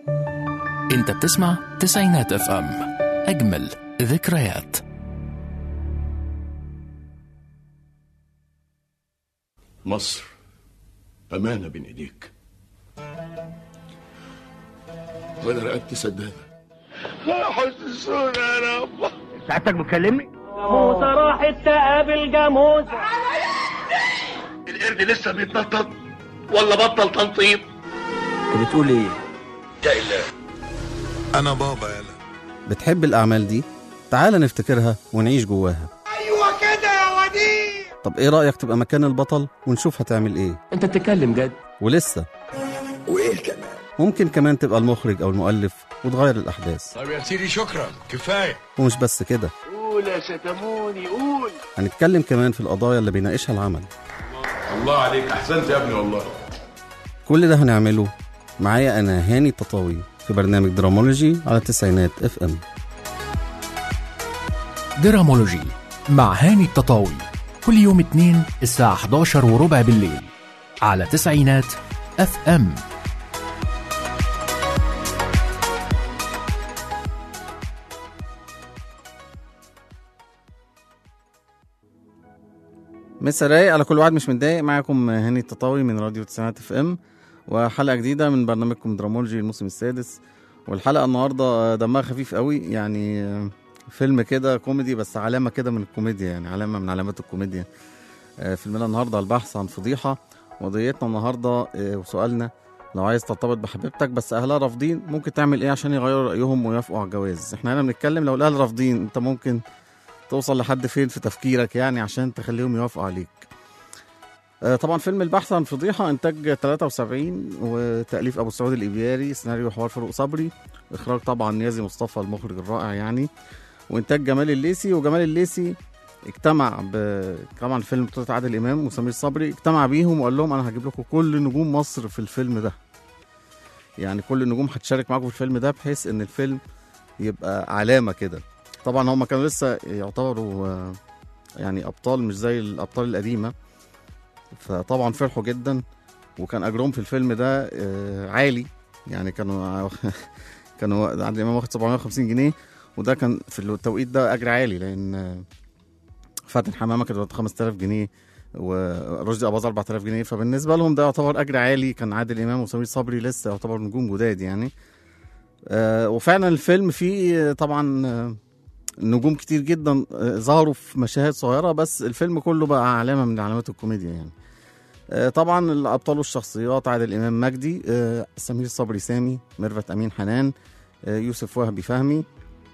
انت بتسمع تسعينات اف ام اجمل ذكريات مصر أمانة بين إيديك وأنا رقبتي سدادة حسسونا يا رب سعادتك بتكلمني؟ جاموسة راحت تقابل جاموسة القرد لسه بيتنطط ولا بطل تنطيط انت بتقول ايه؟ يا إله أنا بابا يلا بتحب الأعمال دي؟ تعال نفتكرها ونعيش جواها أيوة كده يا وديع طب إيه رأيك تبقى مكان البطل ونشوف هتعمل إيه؟ انت بتتكلم جد ولسه وإيه كمان؟ ممكن كمان تبقى المخرج أو المؤلف وتغير الأحداث طب يا سيدي شكرا كفاية ومش بس كده قول يا شتموني قول هنتكلم كمان في القضايا اللي بيناقشها العمل الله عليك أحسنت يا ابني والله كل ده هنعمله معايا أنا هاني التطاوي في برنامج درامولوجي على تسعينات اف ام درامولوجي مع هاني التطاوي كل يوم اثنين الساعة 11 وربع بالليل على تسعينات اف ام مسا رايق على كل واحد مش متضايق معاكم هاني التطاوي من راديو تسعينات اف ام وحلقه جديده من برنامجكم درامولوجي الموسم السادس والحلقه النهارده دمها خفيف قوي يعني فيلم كده كوميدي بس علامه كده من الكوميديا يعني علامه من علامات الكوميديا آه، فيلمنا النهارده البحث عن فضيحه وقضيتنا النهارده آه، وسؤالنا لو عايز ترتبط بحبيبتك بس اهلها رافضين ممكن تعمل ايه عشان يغيروا رايهم ويوافقوا على الجواز احنا هنا بنتكلم لو الاهل رافضين انت ممكن توصل لحد فين في تفكيرك يعني عشان تخليهم يوافقوا عليك آه، طبعا فيلم البحث عن فضيحة إنتاج 73 وتأليف أبو سعود الإبياري سيناريو حوار فاروق صبري إخراج طبعا نيازي مصطفى المخرج الرائع يعني وإنتاج جمال الليسي وجمال الليسي اجتمع ب طبعا فيلم بطولة عادل إمام وسمير صبري اجتمع بيهم وقال لهم أنا هجيب لكم كل نجوم مصر في الفيلم ده يعني كل النجوم هتشارك معاكم في الفيلم ده بحيث إن الفيلم يبقى علامة كده طبعا هم كانوا لسه يعتبروا آه، يعني ابطال مش زي الابطال القديمه فطبعا فرحوا جدا وكان اجرهم في الفيلم ده آه، عالي يعني كانوا كانوا عادل امام واخد 750 جنيه وده كان في التوقيت ده اجر عالي لان آه، فاتن حمامه كانت واخدة 5000 جنيه ورشدي اباظه 4000 جنيه فبالنسبه لهم ده يعتبر اجر عالي كان عادل امام وسمير صبري لسه يعتبر نجوم جداد يعني آه، وفعلا الفيلم فيه آه، طبعا آه، نجوم كتير جدا آه، ظهروا في مشاهد صغيره بس الفيلم كله بقى علامه من علامات الكوميديا يعني آه، طبعا الابطال والشخصيات عادل امام مجدي آه، سمير صبري سامي ميرفت امين حنان آه، يوسف وهبي فهمي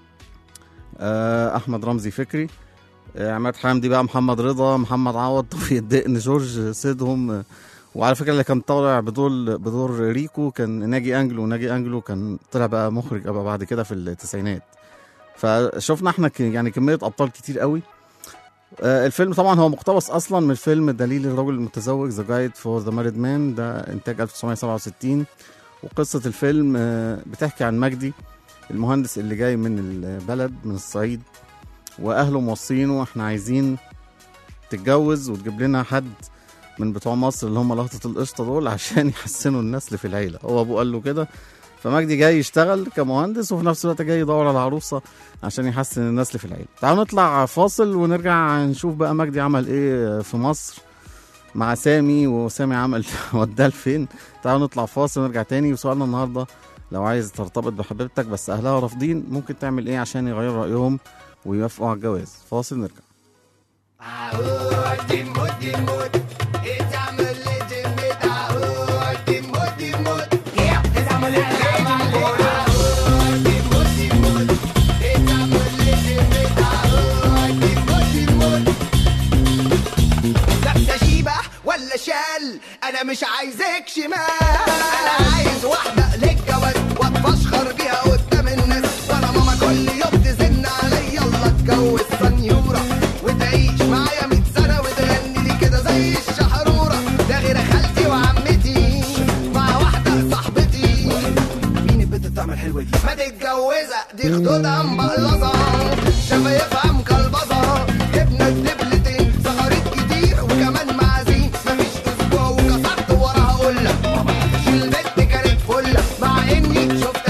آه، احمد رمزي فكري آه، عماد حمدي بقى محمد رضا محمد عوض توفيق الدقن جورج سيدهم آه، وعلى فكره اللي كان طالع بدور بدور ريكو كان ناجي انجلو ناجي انجلو كان طلع بقى مخرج بقى بعد كده في التسعينات فشفنا احنا ك- يعني كميه ابطال كتير قوي آه، الفيلم طبعا هو مقتبس اصلا من فيلم دليل الرجل المتزوج ذا جايد فور ذا ماريد مان ده انتاج 1967 وقصه الفيلم آه، بتحكي عن مجدي المهندس اللي جاي من البلد من الصعيد واهله موصينه احنا عايزين تتجوز وتجيب لنا حد من بتوع مصر اللي هم لقطه القشطه دول عشان يحسنوا النسل في العيله هو ابوه قال له كده فمجدي جاي يشتغل كمهندس وفي نفس الوقت جاي يدور على عروسه عشان يحسن النسل في العيله تعالوا نطلع فاصل ونرجع نشوف بقى مجدي عمل ايه في مصر مع سامي وسامي عمل وداه لفين تعالوا نطلع فاصل ونرجع تاني وسؤالنا النهارده لو عايز ترتبط بحبيبتك بس اهلها رافضين ممكن تعمل ايه عشان يغيروا رايهم ويوافقوا على الجواز فاصل نرجع لابسه شيبه ولا شال انا مش عايزك شمال انا عايز واحده للجواز واتفشخر بيها قدام الناس وانا ماما كل يوم تزن عليا يلا اتجوز سنيوره وتعيش معايا 100 سنه وتغني لي كده زي الشحروره ده غير خالتي وعمتي مع واحده صاحبتي مين البنت بتعمل حلوه دي ما تتجوزها دي خدودها مبلظه شفايفها مكلبظه جبنا الدبلتين سهرت كتير وكمان معازيم مفيش اسبوع وكسرت وراها قله ماما مفيش البت كانت فله مع اني شفت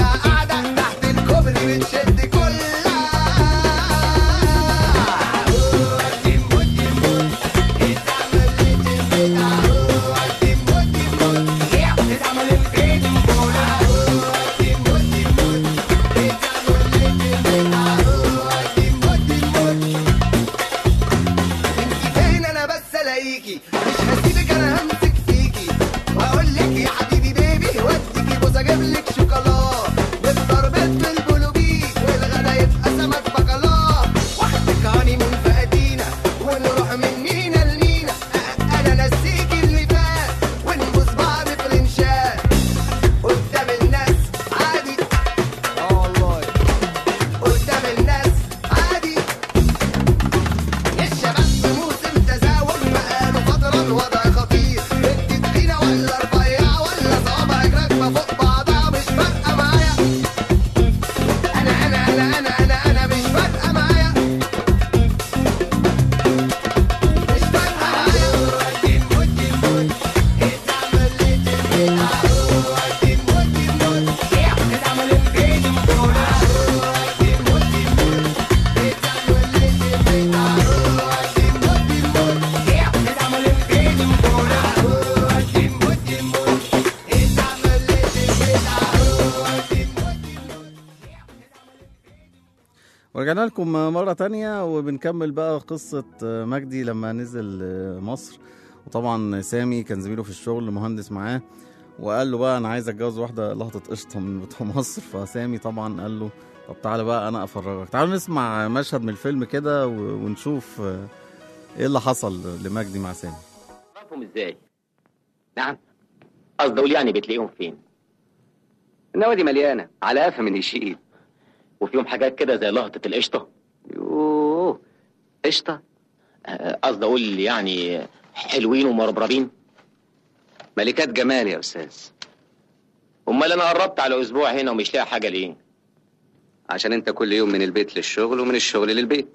ورجعنا لكم مرة تانية وبنكمل بقى قصة مجدي لما نزل مصر وطبعا سامي كان زميله في الشغل مهندس معاه وقال له بقى انا عايز اتجوز واحدة لقطة قشطة من بتوع مصر فسامي طبعا قال له طب تعالى بقى انا افرجك تعالوا نسمع مشهد من الفيلم كده و- ونشوف ايه اللي حصل لمجدي مع سامي تعرفهم ازاي؟ نعم قصدي اقول يعني بتلاقيهم فين؟ النوادي مليانه على قفا من يشيل وفيهم حاجات كده زي لقطة القشطة يوه قشطه آه، قصدي اقول يعني حلوين ومربربين ملكات جمال يا استاذ امال انا قربت على اسبوع هنا ومش لاقي حاجة ليه؟ عشان انت كل يوم من البيت للشغل ومن الشغل للبيت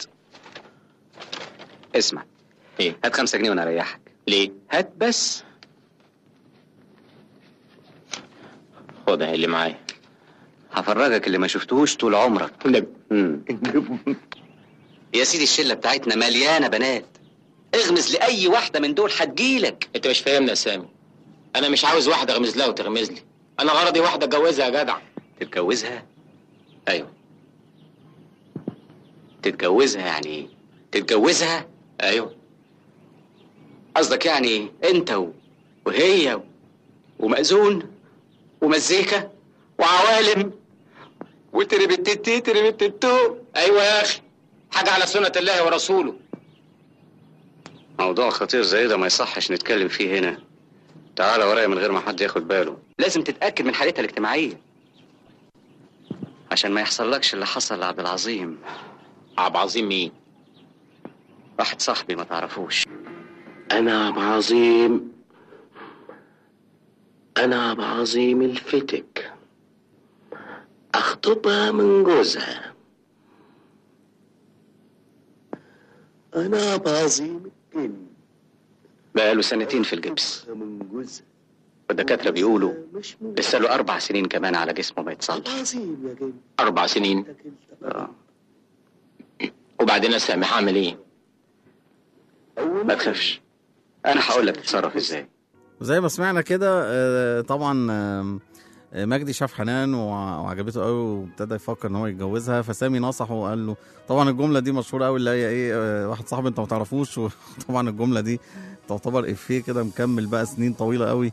اسمع ايه؟ هات خمسة جنيه وانا اريحك ليه؟ هات بس خد اهي اللي معايا هفرجك اللي ما شفتهوش طول عمرك النبي مم. يا سيدي الشله بتاعتنا مليانه بنات اغمز لاي واحده من دول هتجيلك انت مش فاهمني يا سامي انا مش عاوز واحدة اغمز لها وتغمز لي انا غرضي واحدة اتجوزها يا جدع تتجوزها ايوه تتجوزها يعني ايه تتجوزها ايوه قصدك يعني انت و... وهي و... ومأذون ومزيكا وعوالم وتربتتي تربتتو ايوه يا اخي حاجة على سنة الله ورسوله موضوع خطير زي ده ما يصحش نتكلم فيه هنا تعال ورايا من غير ما حد ياخد باله لازم تتأكد من حالتها الاجتماعية عشان ما يحصلكش اللي حصل لعبد العظيم عبد عظيم مين؟ واحد صاحبي ما تعرفوش انا ابو عظيم انا ابو عظيم الفتك اخطبها من جوزها انا ابو عظيم الجن بقاله سنتين في الجبس من جوزها والدكاترة بيقولوا مش ممكن لسه له أربع سنين كمان على جسمه ما يتصلح عظيم يا جن اربع سنين آه. وبعدين يا سامي هعمل ايه؟ ما تخافش أنا هقول لك تتصرف إزاي وزي ما سمعنا كده آه، طبعا آم، آه، مجدي شاف حنان وع- وعجبته قوي وابتدى يفكر ان هو يتجوزها فسامي نصحه وقال له طبعا الجمله دي مشهوره قوي اللي هي ايه آه، واحد صاحبي انت ما تعرفوش وطبعا الجمله دي تعتبر افيه كده مكمل بقى سنين طويله قوي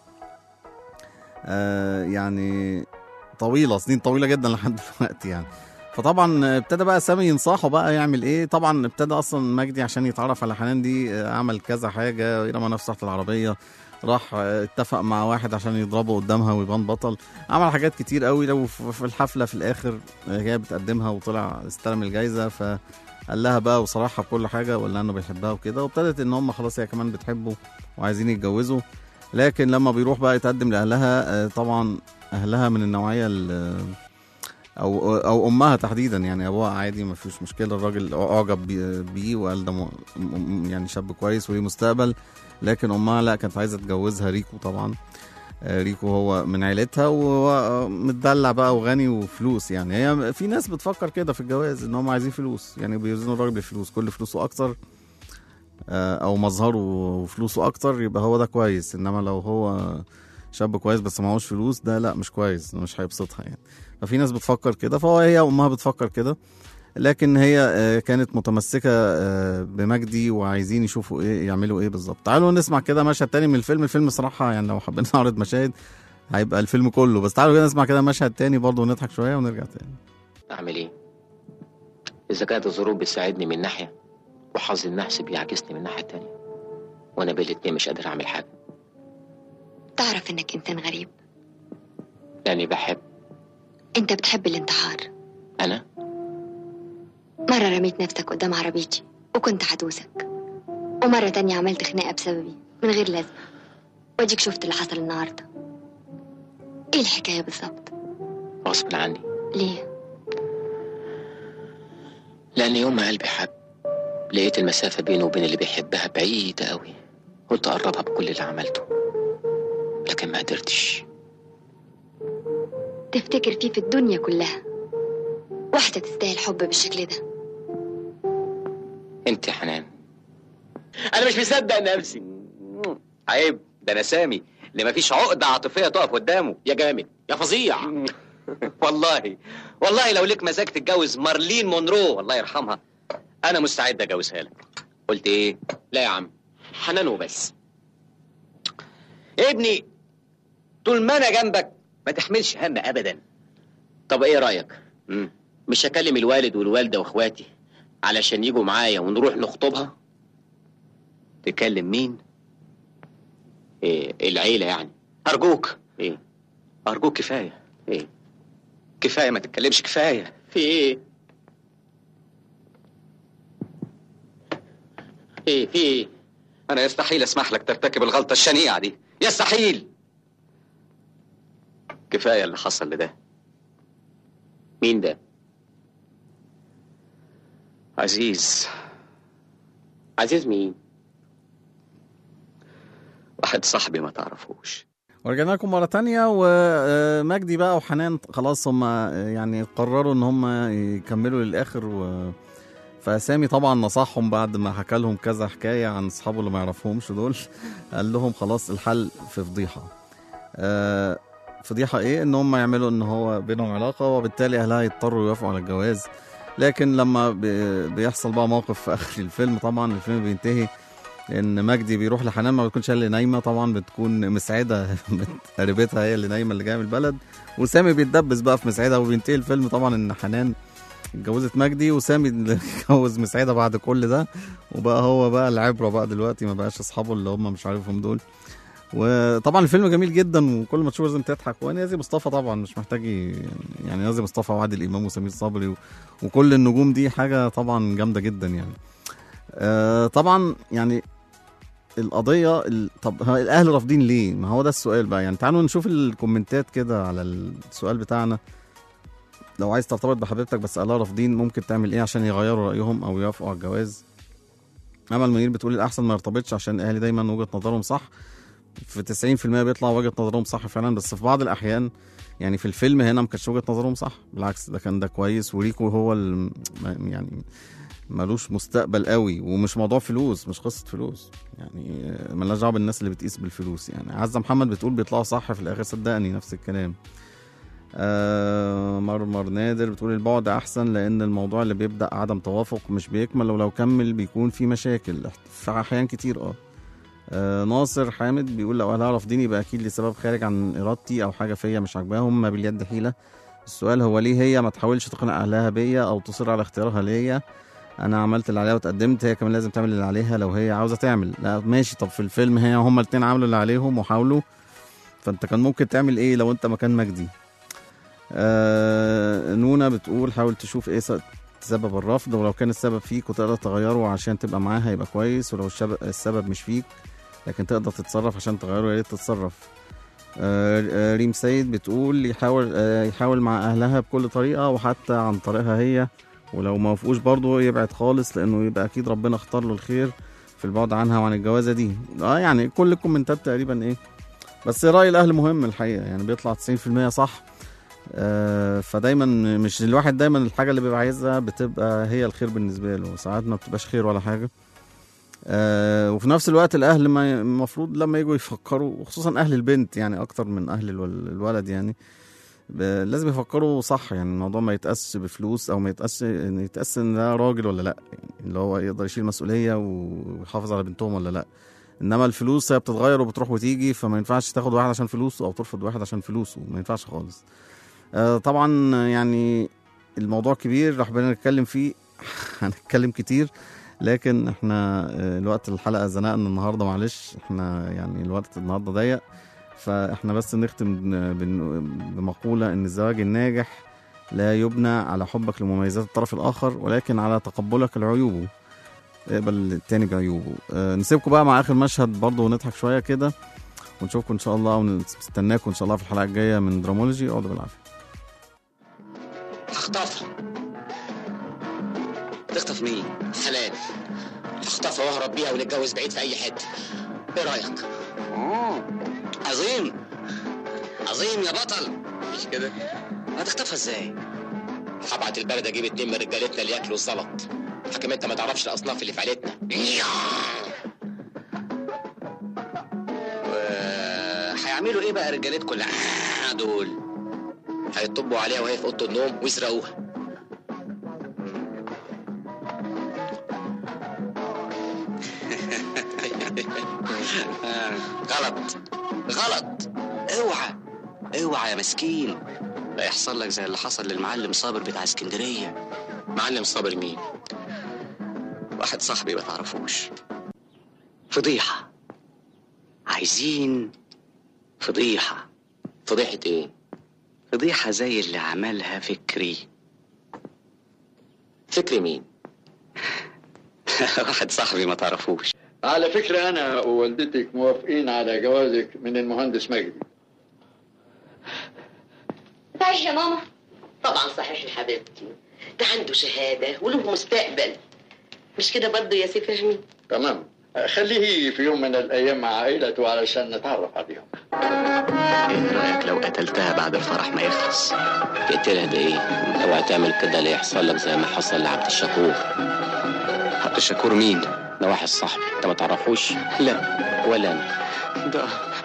آه يعني طويله سنين طويله جدا لحد دلوقتي يعني فطبعا ابتدى بقى سامي ينصحه بقى يعمل ايه طبعا ابتدى اصلا مجدي عشان يتعرف على حنان دي آه، عمل كذا حاجه رمى نفسه تحت العربيه راح آه، اتفق مع واحد عشان يضربه قدامها ويبان بطل عمل حاجات كتير قوي لو في في الحفله في الاخر آه، هي بتقدمها وطلع استلم الجايزه فقال لها بقى وصراحه بكل حاجه ولا انه بيحبها وكده وابتدت ان هم خلاص هي كمان بتحبه وعايزين يتجوزوا لكن لما بيروح بقى يتقدم لاهلها آه، طبعا اهلها من النوعيه ال- او او امها تحديدا يعني ابوها عادي ما فيش مشكله الراجل اعجب بي- بيه وقال ده م- م- يعني شاب كويس وليه مستقبل لكن امها لا كانت عايزه تجوزها ريكو طبعا آه، ريكو هو من عيلتها وهو متدلع بقى وغني وفلوس يعني هي في ناس بتفكر كده في الجواز ان هم عايزين فلوس يعني بيوزنوا الراجل بالفلوس كل فلوسه اكتر آه، او مظهره وفلوسه اكتر يبقى هو ده كويس انما لو هو شاب كويس بس معهوش فلوس ده لا مش كويس مش هيبسطها يعني ففي ناس بتفكر كده فهو هي امها بتفكر كده لكن هي آه، كانت متمسكه آه، بمجدي وعايزين يشوفوا ايه يعملوا ايه بالظبط تعالوا نسمع كده مشهد تاني من الفيلم الفيلم صراحه يعني لو حابين نعرض مشاهد هيبقى الفيلم كله بس تعالوا كده نسمع كده مشهد تاني برضه ونضحك شويه ونرجع تاني اعمل ايه؟ اذا كانت الظروف بتساعدني من ناحيه وحظ النحس بيعكسني من ناحيه تانية وانا بالاتنين مش قادر اعمل حاجه تعرف انك انسان غريب يعني بحب انت بتحب الانتحار انا مرة رميت نفسك قدام عربيتي وكنت هدوسك ومرة تانية عملت خناقة بسببي من غير لازمة واديك شفت اللي حصل النهاردة ايه الحكاية بالظبط غصب عني ليه لان يوم ما قلبي حب لقيت المسافه بينه وبين اللي بيحبها بعيده قوي قلت اقربها بكل اللي عملته لكن ما قدرتش تفتكر فيه في الدنيا كلها واحدة تستاهل حب بالشكل ده انت يا حنان انا مش مصدق نفسي عيب ده انا سامي اللي مفيش عقده عاطفيه تقف قدامه يا جامد يا فظيع والله والله لو ليك مزاج تتجوز مارلين مونرو الله يرحمها انا مستعد اجوزها لك قلت ايه لا يا عم حنان وبس ابني طول ما انا جنبك ما تحملش هم ابدا طب ايه رايك مم. مش هكلم الوالد والوالده واخواتي علشان يجوا معايا ونروح نخطبها تكلم مين إيه العيله يعني ارجوك ايه ارجوك كفايه ايه كفايه ما تتكلمش كفايه في ايه ايه في ايه انا يستحيل اسمح لك ترتكب الغلطه الشنيعه دي يستحيل كفايه اللي حصل لده مين ده عزيز عزيز مين واحد صاحبي ما تعرفوش ورجعنا لكم مرة تانية ومجدي بقى وحنان خلاص هم يعني قرروا ان هم يكملوا للآخر و... فسامي طبعا نصحهم بعد ما حكى لهم كذا حكاية عن اصحابه اللي ما يعرفهمش دول قال لهم خلاص الحل في فضيحة آه، فضيحة ايه ان هم يعملوا ان هو بينهم علاقة وبالتالي اهلها يضطروا يوافقوا على الجواز لكن لما بي- بيحصل بقى موقف في اخر الفيلم طبعا الفيلم بينتهي ان مجدي بيروح لحنان ما بتكونش هي اللي نايمه طبعا بتكون مسعده قريبتها هي اللي نايمه اللي جايه من البلد وسامي بيتدبس بقى في مسعده وبينتهي الفيلم طبعا ان حنان اتجوزت مجدي وسامي اللي اتجوز مسعده بعد كل ده وبقى هو بقى العبره بقى دلوقتي ما بقاش اصحابه اللي هم مش عارفهم دول وطبعا الفيلم جميل جدا وكل ما تشوفه لازم تضحك ونازي مصطفى طبعا مش محتاج ي- يعني نازي مصطفى وعادل امام وسمير صبري و... وكل النجوم دي حاجه طبعا جامده جدا يعني آه طبعا يعني القضيه ال... طب ها الاهل رافضين ليه ما هو ده السؤال بقى يعني تعالوا نشوف الكومنتات كده على السؤال بتاعنا لو عايز ترتبط بحبيبتك بس اهلها رافضين ممكن تعمل ايه عشان يغيروا رايهم او يوافقوا على الجواز امل منير بتقول الاحسن ما يرتبطش عشان اهلي دايما وجهه نظرهم صح في 90% بيطلع وجهه نظرهم صح فعلا بس في بعض الاحيان يعني في الفيلم هنا ما كانتش وجهه نظرهم صح بالعكس ده كان ده كويس وريكو هو ال... يعني ملوش مستقبل قوي ومش موضوع فلوس مش قصه فلوس يعني آه، ملهاش دعوه بالناس اللي بتقيس بالفلوس يعني عزه محمد بتقول بيطلعوا صح في الاخر صدقني نفس الكلام آه مرمر نادر بتقول البعد احسن لان الموضوع اللي بيبدا عدم توافق مش بيكمل ولو كمل بيكون في مشاكل في احيان كتير اه آه، ناصر حامد بيقول لو اهلها رافضين يبقى اكيد لسبب خارج عن ارادتي او حاجه فيا مش عاجباهم ما باليد حيله السؤال هو ليه هي ما تحاولش تقنع اهلها بيا او تصر على اختيارها ليا انا عملت اللي عليها وتقدمت هي كمان لازم تعمل اللي عليها لو هي عاوزه تعمل لا ماشي طب في الفيلم هي هما الاتنين عملوا اللي عليهم وحاولوا فانت كان ممكن تعمل ايه لو انت مكان مجدي آه نونا بتقول حاول تشوف ايه س- سبب الرفض ولو كان السبب فيك وتقدر تغيره عشان تبقى معاها يبقى كويس ولو الشب- السبب مش فيك لكن تقدر تتصرف عشان تغيره يا ريت تتصرف آه، آه، ريم سيد بتقول يحاول آه، يحاول مع اهلها بكل طريقه وحتى عن طريقها هي ولو ما وافقوش برضه يبعد خالص لانه يبقى اكيد ربنا اختار له الخير في البعد عنها وعن الجوازه دي اه يعني كل الكومنتات تقريبا ايه بس راي الاهل مهم الحقيقه يعني بيطلع 90% صح آه فدايما مش الواحد دايما الحاجه اللي بيبقى عايزها بتبقى هي الخير بالنسبه له ساعات ما بتبقاش خير ولا حاجه آه وفي نفس الوقت الاهل ما المفروض لما يجوا يفكروا وخصوصا اهل البنت يعني اكتر من اهل الول- الولد يعني ب- لازم يفكروا صح يعني الموضوع ما يتقاسش بفلوس او ما يتقاسش ان يتقاس ان ده راجل ولا لا يعني اللي هو يقدر يشيل مسؤوليه ويحافظ على بنتهم ولا لا انما الفلوس هي بتتغير وبتروح وتيجي فما ينفعش تاخد واحد عشان فلوسه او ترفض واحد عشان فلوسه ما ينفعش خالص آه طبعا يعني الموضوع كبير راح بينا نتكلم فيه هنتكلم كتير لكن احنا آه، الوقت الحلقه زنقنا النهارده معلش احنا يعني الوقت النهارده ضيق فاحنا بس نختم بن- بن- بمقوله ان الزواج الناجح لا يبنى على حبك لمميزات الطرف الاخر ولكن على تقبلك لعيوبه اقبل التاني بعيوبه أه نسيبكم بقى مع اخر مشهد برضه ونضحك شويه كده ونشوفكم ان شاء الله ونستناكم ان شاء الله في الحلقه الجايه من درامولوجي اقعدوا بالعافيه اخطفها تخطف مين؟ حلال اخطفها واهرب بيها ونتجوز بعيد في اي حته ايه رايك عظيم عظيم يا بطل مش كده هتخطفها ازاي هبعت البلد اجيب اتنين من رجالتنا اللي ياكلوا الزلط حكم انت ما تعرفش الاصناف اللي في عيلتنا و- هيعملوا ايه بقى رجالتكم اللي دول هيطبوا عليها وهي في اوضه النوم ويسرقوها آه، غلط غلط اوعى اوعى يا مسكين لا يحصل لك زي اللي حصل للمعلم صابر بتاع اسكندريه معلم صابر مين واحد صاحبي ما تعرفوش فضيحه عايزين فضيحه فضيحه ايه فضيحه زي اللي عملها فكري فكري مين واحد صاحبي ما تعرفوش على فكرة أنا ووالدتك موافقين على جوازك من المهندس مجدي صحيح يا ماما طبعا صحيح يا حبيبتي ده عنده شهادة وله مستقبل مش كده برضه يا سي فهمي تمام خليه في يوم من الأيام مع عائلته علشان نتعرف عليهم ايه رايك لو قتلتها بعد الفرح ما يخلص تقتلها ده ايه اوعى تعمل كده لا يحصل لك زي ما حصل لعبد الشكور عبد الشكور مين ده واحد صاحبي انت ما تعرفوش لا ولا انا ده